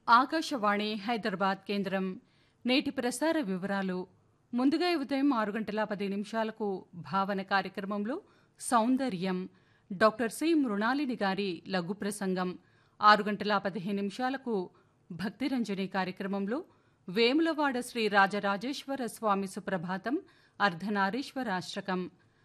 ఆకాశవాణి హైదరాబాద్ కేంద్రం నేటి ప్రసార వివరాలు ముందుగా ఈ ఉదయం ఆరు గంటల పది నిమిషాలకు భావన కార్యక్రమంలో సౌందర్యం డాక్టర్ సి మృణాలిని గారి లఘు ప్రసంగం ఆరు గంటల పదిహేను నిమిషాలకు భక్తిరంజని కార్యక్రమంలో వేములవాడ శ్రీ రాజరాజేశ్వర స్వామి సుప్రభాతం అర్ధనారీశ్వరాష్టకం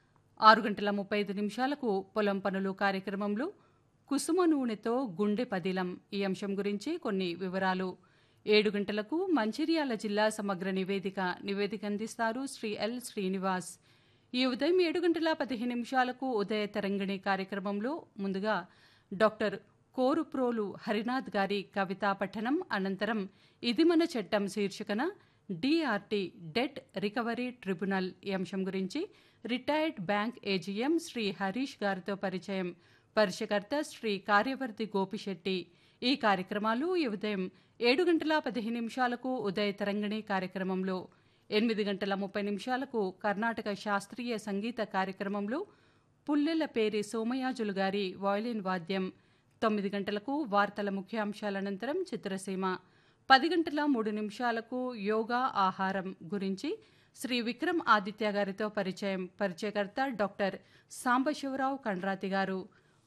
ఆరు గంటల ముప్పై ఐదు నిమిషాలకు పొలం పనులు కార్యక్రమంలో కుసుమ నూనెతో గుండె పదిలం ఈ అంశం గురించి కొన్ని వివరాలు ఏడు గంటలకు మంచిర్యాల జిల్లా సమగ్ర నివేదిక నివేదిక అందిస్తారు శ్రీ ఎల్ శ్రీనివాస్ ఈ ఉదయం ఏడు గంటల పదిహేను నిమిషాలకు ఉదయ తరంగిణి కార్యక్రమంలో ముందుగా డాక్టర్ కోరుప్రోలు హరినాథ్ గారి కవితా పఠనం అనంతరం ఇది మన చట్టం శీర్షికన డిఆర్టీ డెట్ రికవరీ ట్రిబ్యునల్ ఈ అంశం గురించి retired bank AGM Shri Harish గారితో పరిచయం పరిచయకర్త శ్రీ కార్యవర్తి గోపిశెట్టి ఈ కార్యక్రమాలు ఈ ఉదయం ఏడు గంటల పదిహేను నిమిషాలకు ఉదయ తరంగిణి కార్యక్రమంలో ఎనిమిది గంటల ముప్పై నిమిషాలకు కర్ణాటక శాస్త్రీయ సంగీత కార్యక్రమంలో పుల్లెల పేరి సోమయాజులు గారి వాయిలిన్ వాద్యం తొమ్మిది గంటలకు వార్తల ముఖ్యాంశాల అనంతరం చిత్రసీమ పది గంటల మూడు నిమిషాలకు యోగా ఆహారం గురించి శ్రీ విక్రమ్ ఆదిత్య గారితో పరిచయం పరిచయకర్త డాక్టర్ సాంబశివరావు కండ్రాతి గారు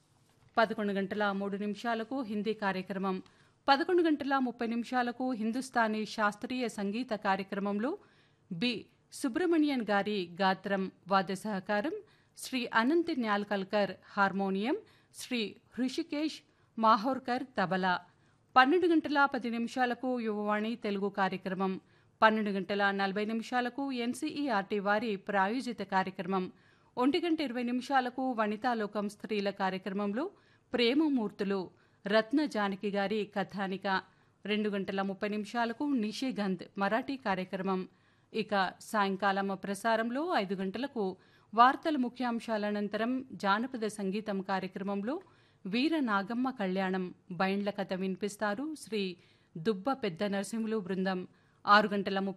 పదకొండు గంటల మూడు నిమిషాలకు హిందీ కార్యక్రమం పదకొండు గంటల ముప్పై నిమిషాలకు హిందుస్థానీ శాస్త్రీయ సంగీత కార్యక్రమంలో బి సుబ్రహ్మణ్యన్ గారి గాత్రం వాద్య సహకారం శ్రీ అనంత్ న్యాల్కల్కర్ హార్మోనియం శ్రీ హృషికేష్ మాహోర్కర్ తబలా పన్నెండు గంటల పది నిమిషాలకు యువవాణి తెలుగు కార్యక్రమం పన్నెండు గంటల నలభై నిమిషాలకు ఎన్సీఈఆర్టీ వారి ప్రాయోజిత కార్యక్రమం ఒంటి గంట ఇరవై నిమిషాలకు వనితాలోకం స్త్రీల కార్యక్రమంలో ప్రేమమూర్తులు రత్న జానకి గారి కథానిక రెండు గంటల ముప్పై నిమిషాలకు నిషిగంధ్ మరాఠీ కార్యక్రమం ఇక సాయంకాలం ప్రసారంలో ఐదు గంటలకు వార్తల ముఖ్యాంశాల అనంతరం జానపద సంగీతం కార్యక్రమంలో వీర నాగమ్మ కళ్యాణం బైండ్ల కథ వినిపిస్తారు శ్రీ దుబ్బ పెద్ద నరసింహులు బృందం ఆరు గంటల ముప్పై